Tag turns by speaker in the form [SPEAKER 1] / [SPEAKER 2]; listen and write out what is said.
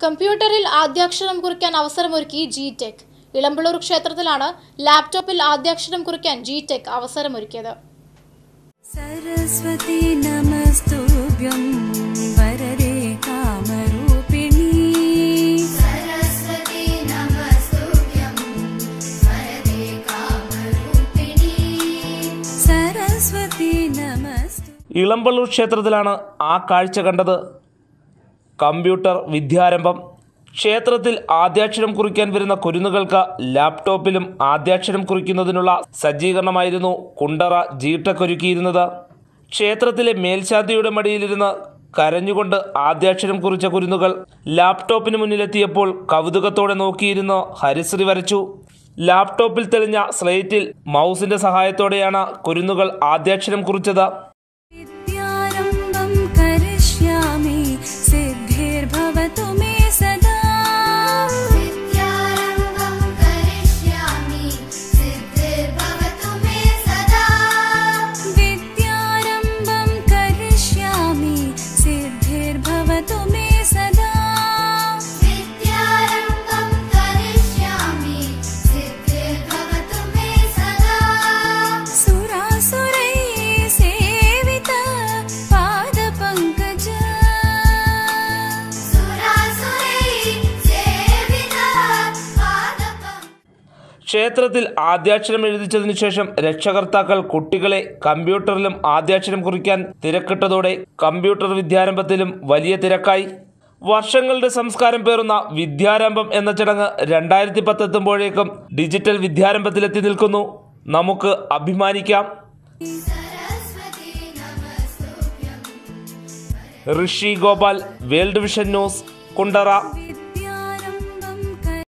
[SPEAKER 1] കമ്പ്യൂട്ടറിൽ ആദ്യാക്ഷരം കുറിക്കാൻ അവസരമൊരുക്കി G tech Elampalloor ക്ഷേത്രത്തിലാണ് ലാപ്ടോപ്പിൽ ആദ്യാക്ഷരം കുറിക്കാൻ ജി ടെക് അവസരമൊരുക്കിയത്
[SPEAKER 2] सरस्वती नमस्तुभ्यं वरदे कामरूपिणी
[SPEAKER 3] सरस्वती नमस्तुभ्यं वरदे कामरूपिणी
[SPEAKER 2] सरस्वती नमस्तु
[SPEAKER 4] ഇളമ്പള്ളൂർ ക്ഷേത്രത്തിലാണ് ആ കാഴ്ച കണ്ടത് കമ്പ്യൂട്ടർ വിദ്യാരംഭം ക്ഷേത്രത്തിൽ ആദ്യാക്ഷരം കുറിക്കാൻ വരുന്ന കുരുന്നുകൾക്ക് ലാപ്ടോപ്പിലും ആദ്യാക്ഷരം കുറിക്കുന്നതിനുള്ള സജ്ജീകരണമായിരുന്നു കുണ്ടറ ജീട്ടക് ഒരുക്കിയിരുന്നത് ക്ഷേത്രത്തിലെ മേൽശാന്തിയുടെ മടിയിലിരുന്ന് കരഞ്ഞുകൊണ്ട് ആദ്യാക്ഷരം കുറിച്ച കുരുന്നുകൾ ലാപ്ടോപ്പിന് മുന്നിലെത്തിയപ്പോൾ കൗതുകത്തോടെ നോക്കിയിരുന്ന് ഹരിശ്രീ വരച്ചു ലാപ്ടോപ്പിൽ തെളിഞ്ഞ സ്ലേറ്റിൽ മൗസിന്റെ സഹായത്തോടെയാണ് കുരുന്നുകൾ ആദ്യാക്ഷരം കുറിച്ചത്
[SPEAKER 2] विद्यारम्भं करिष्यामि सिद्धिर्भवतु मे सदा
[SPEAKER 3] विद्यारम्भं करिष्यामि सिद्धिर्भवतु मे सदा
[SPEAKER 2] विद्यारम्भं करिष्यामि सिद्धिर्भवतु मे सदा
[SPEAKER 3] विद्यारम्भं करिष्यामि सिद्धिर्भवतु मे सदा
[SPEAKER 2] सुरासुरैः सेवित पादपङ्कज
[SPEAKER 3] सुरासुरैः सेविता पादपम्
[SPEAKER 4] ക്ഷേത്രത്തിൽ ആദ്യാക്ഷരം എഴുതിച്ചതിനു ശേഷം രക്ഷകർത്താക്കൾ കുട്ടികളെ കമ്പ്യൂട്ടറിലും ആദ്യാക്ഷരം കുറിക്കാൻ തിരക്കിട്ടതോടെ കമ്പ്യൂട്ടർ വിദ്യാരംഭത്തിലും വലിയ തിരക്കായി വർഷങ്ങളുടെ സംസ്കാരം പേറുന്ന വിദ്യാരംഭം എന്ന ചടങ്ങ് രണ്ടായിരത്തി പത്തെത്തുമ്പോഴേക്കും ഡിജിറ്റൽ വിദ്യാരംഭത്തിലെത്തി നിൽക്കുന്നു നമുക്ക് അഭിമാനിക്കാം
[SPEAKER 3] सरस्वती नमस्तुभ्यं
[SPEAKER 4] Rishi Gopal World Vision News Kundara
[SPEAKER 2] विद्यारम्भं